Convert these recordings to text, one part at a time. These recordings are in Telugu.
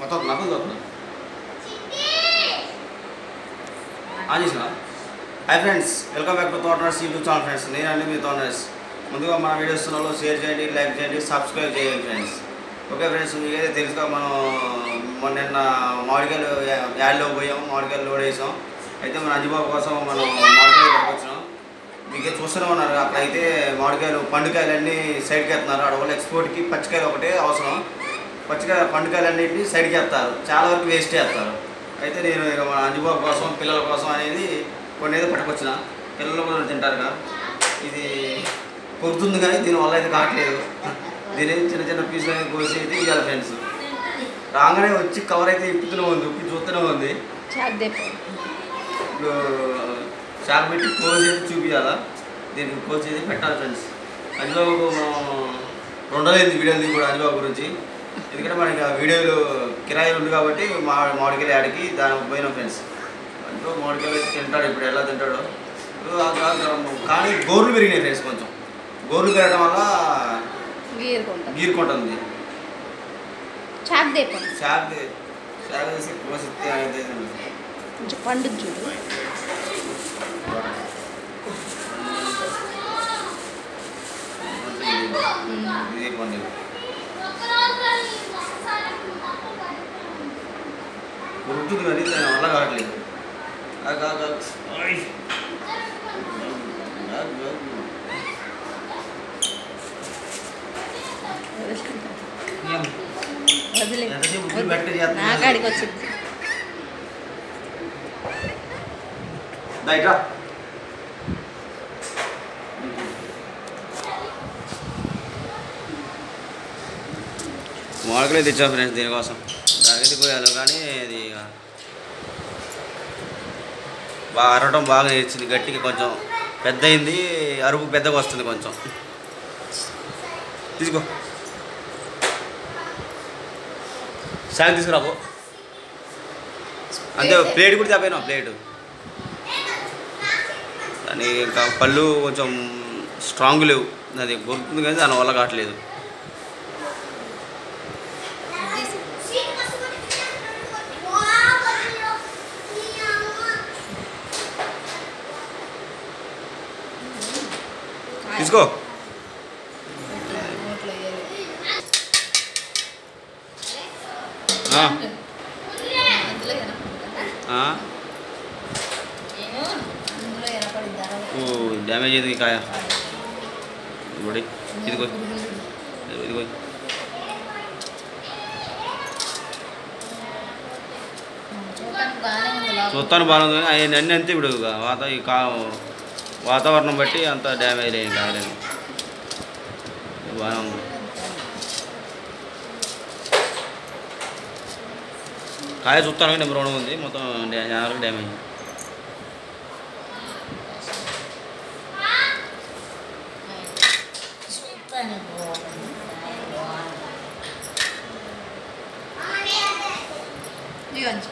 మొత్తం నాకు వస్తుంది ఆన్ చేసిన hi friends welcome back to తోటనర్స్ యూట్యూబ్ ఛానల్ ఫ్రెండ్స్ నేనండి మీ తోటనర్స్ ముందుగా మన వీడియోస్ వాళ్ళు షేర్ చేయండి లైక్ చేయండి సబ్స్క్రైబ్ చేయండి ఫ్రెండ్స్ ఓకే ఫ్రెండ్స్ మీకు ఏదైతే తెలుసుగా మనం మొన్న నిన్న మామిడికాయలు యా- యాడ్లో పోయాము మామిడికాయలు లోడ్ వేసాం అయితే మన అంజబాబు కోసం మనం మామిడికాయలు పట్టుకొచ్చినాం మీకు చూస్తూనే ఉన్నారు అక్కడైతే మామిడికాయలు పండుకాయలు అన్నీ సైడ్కి ఎత్తున్నారు అక్కడ వాళ్ళు ఎక్స్పోర్ట్కి పచ్చికాయలు ఒకటే అవసరం పచ్చికాయ పండుకాయలు అన్నింటినీ సైడ్కి ఎత్తారు చాలా వరకు వేస్ట్ చేస్తారు అయితే నేను ఇక మన అంజుబాబు కోసం పిల్లల కోసం అనేది కొన్ని అయితే పట్టుకొచ్చిన పిల్లలు కూడా తింటారుగా ఇది కొడుతుంది కానీ దీనివల్ల అయితే కావట్లేదు దీని చిన్న చిన్న పీసులు అనేది కోసి అయితే ఇవ్వాలి ఫ్రెండ్స్ రాగానే వచ్చి కవర్ అయితే ఇప్పుతూనే ఉంది ఇప్పి చూస్తూనే ఉంది చాక్ దేపు ఇప్పుడు షాక్ పెట్టి కోసి అయితే చూపించాలా దీనికి కోసి అయితే పెట్టాలి ఫ్రెండ్స్ అంజబాబు మనం రెండోది వీడియోలు కూడా అంజబాబు గురించి ఎందుకంటే మనకి ఆ వీడియోలు కిరాయి ఉంది కాబట్టి మా మామిడికాయలు ఆడికి దానికి పోయినాం ఫ్రెండ్స్ అంజబాబు మామిడికాయలు అయితే తింటాడు ఇప్పుడు ఎలా తింటాడో ఇప్పుడు ఆ కా- కానీ గోర్లు పెరిగినాయి ఫ్రెండ్స్ కొంచెం గోర్లు పెరగడం వల్ల గీరుకుంటా గీరుకుంటుంది చాక్ దేపు షాక్ షాక్ వేసి కోసి అయితే కొంచెం పండు చూడు ఇదే పండుగ ఉంటుంది కానీ దాని వల్ల కావట్లేదు ఆగు, ఆగు, ఆగు. ఆయ్. ఆగు, ఆగు. ఏం? వదిలే ఎంతసేపు ఉప్పులు పెట్ట చేస్తున్నా? నా కాడికి వచ్చింది దా ఇట్రా. మామిడికాయలు తెచ్చాం ఫ్రెండ్స్ దీనికోసం దానికి పోయాను కానీ అది ఇక బాగా అరవడం బాగా నేర్చింది గట్టిగా కొంచెం పెద్ద అయింది అరుపు పెద్దగా వస్తుంది కొంచెం తీసుకో సాగు తీసుకురాబో అంతే ప్లేట్ కూడా తప్పైనా ప్లేట్ దాని ఇంకా పళ్ళు కొంచెం స్ట్రాంగ్ లేవు అది గుర్తుంది కానీ దాని వల్ల కావట్లేదు తీసుకో నోట్లో వేయాలి. ఆ, అందులో వినపడుతుందా? ఆ. ఏమో, అందులో వినపడిద్దా? ఓ డ్యామేజ్ అయింది ఈ కాయ ఇదిగోడి ఇదిగో ఇదిగో చూడటానికి బాగానే ఉంది లోపల. చూస్తాను బాగుంది కానీ అవి అన్నీ అంతే ఇప్పుడు ఇక వాత ఈ కా వాతావరణం బట్టి అంత డ్యామేజ్ అయ్యింది కాయలేదు బాగానే ఉంది కాయ చూస్తాను నెంబర్ వన్ ఉంది మొత్తం డ్యా- చాలా డ్యామేజ్ చూడటానికి బాగుంది. ఇదిగో అంచు.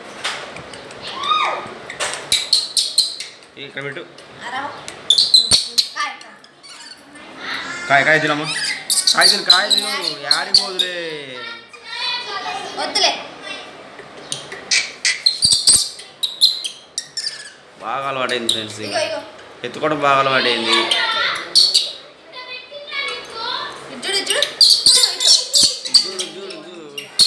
ఇక్కడ పెట్టు అరవ. కాయ, కాయ. కాయ కాయ తినమ్మా కాయ తిను కాయ తిను యాడికి పోదులే వద్దులే బాగా అలవాటైంది ఫ్రెండ్స్ ఇగో ఇగో ఎత్తుకోవడం బాగా అలవాటైంది ఇటు చూడు ఇటు చూడు ఇటు, ఇటు. చూడు చూడు చూడు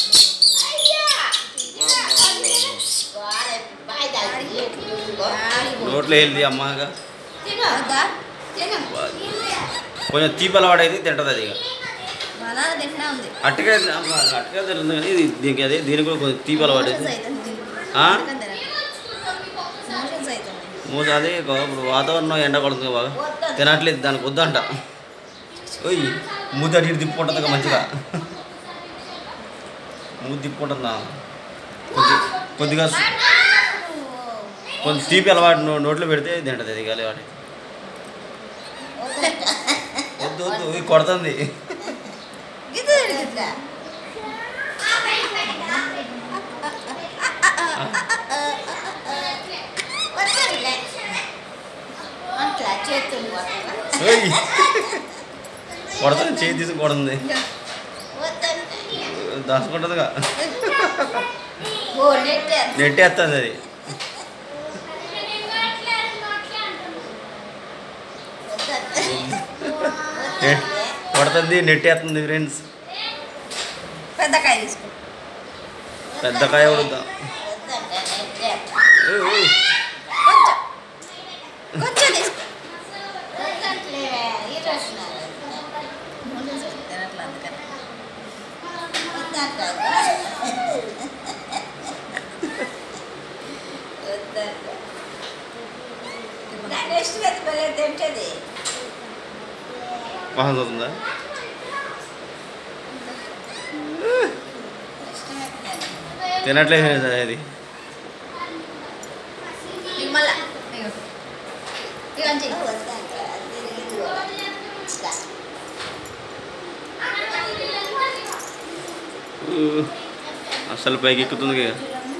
నోట్లో వెళ్ళి అమ్మగా వద్దా? తిను. కొంచెం తీపి అలవాటైతే తింటుంది అది ఇక బనానా తింటా ఉంది అట్టగా అట్టగా తింటుంది కానీ ఇది దీనికి అదే దీనికి కూడా కొంచెం తీపి అలవాటు మోషన్స్ అయితే అవుతుంది. ఆ? అందుకని తినను. మోషన్స్ అవుతుంది. మూస అదే ఇక ఇప్పుడు వాతావరణం ఎండ కొడుతుంది బాగా తినట్లేదు దానికి వద్దంట ఓయ్ మూతి అటు ఇటు తిప్పుకుంటుంది ఇక మంచిగా మూతి తిప్పుకుంటుందా కొద్ది కొద్దిగా సు- కొంచెం తీపి అలవాటు నో- నోట్లో పెడితే తింటుంది అది అలవాటు వద్దు వద్దు ఇది కొడుతుంది ఇది ఇది. వద్దులే. అట్లా చేతులు పట్టుకో. ఓయ్ కొడుతుంది చేయి తీసి కొడుతుంది వద్దంటే. దాచుకుంటుందిగా నెట్ నెట్టేస్తుంది అది నె- కొడుతుంది నెట్టేస్తుంది ఫ్రెండ్స్ పెద్ద కాయ తీసుకో పెద్ద కాయ ఉడుద్దాం కొంచెం కొంచెం తీసుకో తినట్లే అందుకని నెక్స్ట్ పెద్ద పిల్లలు తింటది వాసన చూస్తుందా తినట్లేదు ఫ్రెండ్స్ అది ఇక మళ్ళా ఇగో ఇక అంచి ఊ, అసలు పైకి ఎక్కుతుంది ఇక.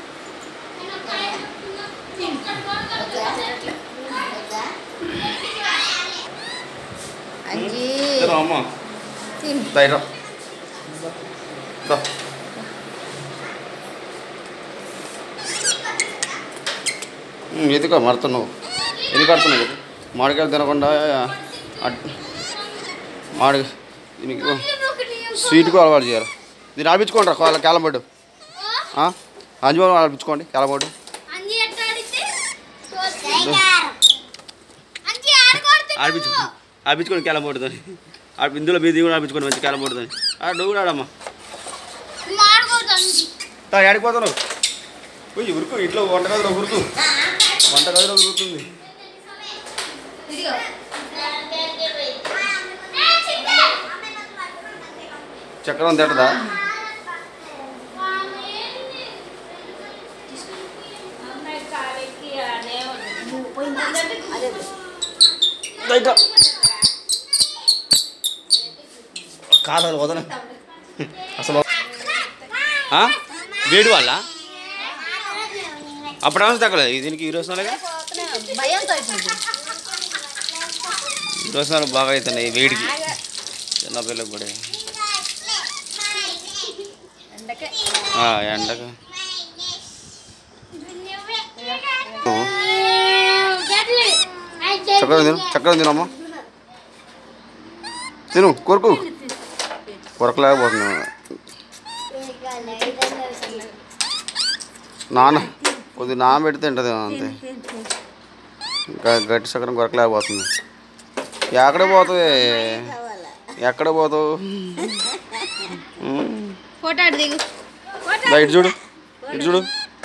అంజీ తిను అమ్మ తిను ధైర్యం దా. ఉమ్, ఎందుకో మడుతున్నావు ఎందుకు కడుతున్నావు చెప్పు మామిడికాయలు తినకుండా అట్- మామిడి దీనికి స్వీట్కు అలవాటు చేయాలి దీన్ని ఆపించుకోండి రా వాళ్ళ కేలమడ్డు అంజుబాబు ఆడిపించుకోండి కేలమడ్డు అంజి ఎట్లా ఆడితే అంజి ఆడుకోడుతు ఆడిపించు ఆపించుకోండి కేలమడ్డుతో ఇందులో బీది కూడా ఆపించుకోండి మంచి కేలమడ్డుతో నువ్వు కూడా ఆడమ్మా ఆడుకోదు అంజి తా ఆడిపోతావు పోయి ఉరుకు ఇంట్లో వంటగదిలో ఉరుకు వంటగదిలో ఉరుకుతుంది ఇదిగో చక్రం తింటదా అదే బయట కాదు వదన అసలు ఆ? వేడి వల్ల అప్పుడు ఏమైనా తగ్గలేదు దీనికి ఈ రోజు నాలుగా భయంతో అయిపోయింది ఈ రోజు నాలుగు బాగా అవుతున్నాయి వేడికి చిన్నపిల్లకి కూడా ఎండకే ఆ, ఎండకు చక్రం తిను చక్రం తినమ్మా తిను కొరకు కొరకలేకపోతున్నాను నాన్న కొద్ది నానబెడితే ఉంటుంది అంతే ఇంకా గట్టి చక్రం కొరకలేకపోతుంది ఎక్కడ పోతుంది ఎక్కడ పోతావు ఉమ్. ఫోటో అటు దిగు దా ఇటు చూడు ఇటు చూడు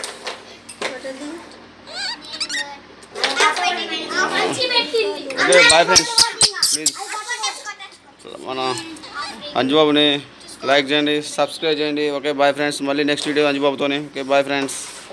ఓకే బాయ్ ఫ్రెండ్స్ ప్లీజ్ మన అంజుబాబుని లైక్ చేయండి సబ్స్క్రైబ్ చేయండి ఓకే బాయ్ ఫ్రెండ్స్ మళ్ళీ నెక్స్ట్ వీడియో అంజుబాబుతోనే ఓకే బాయ్ ఫ్రెండ్స్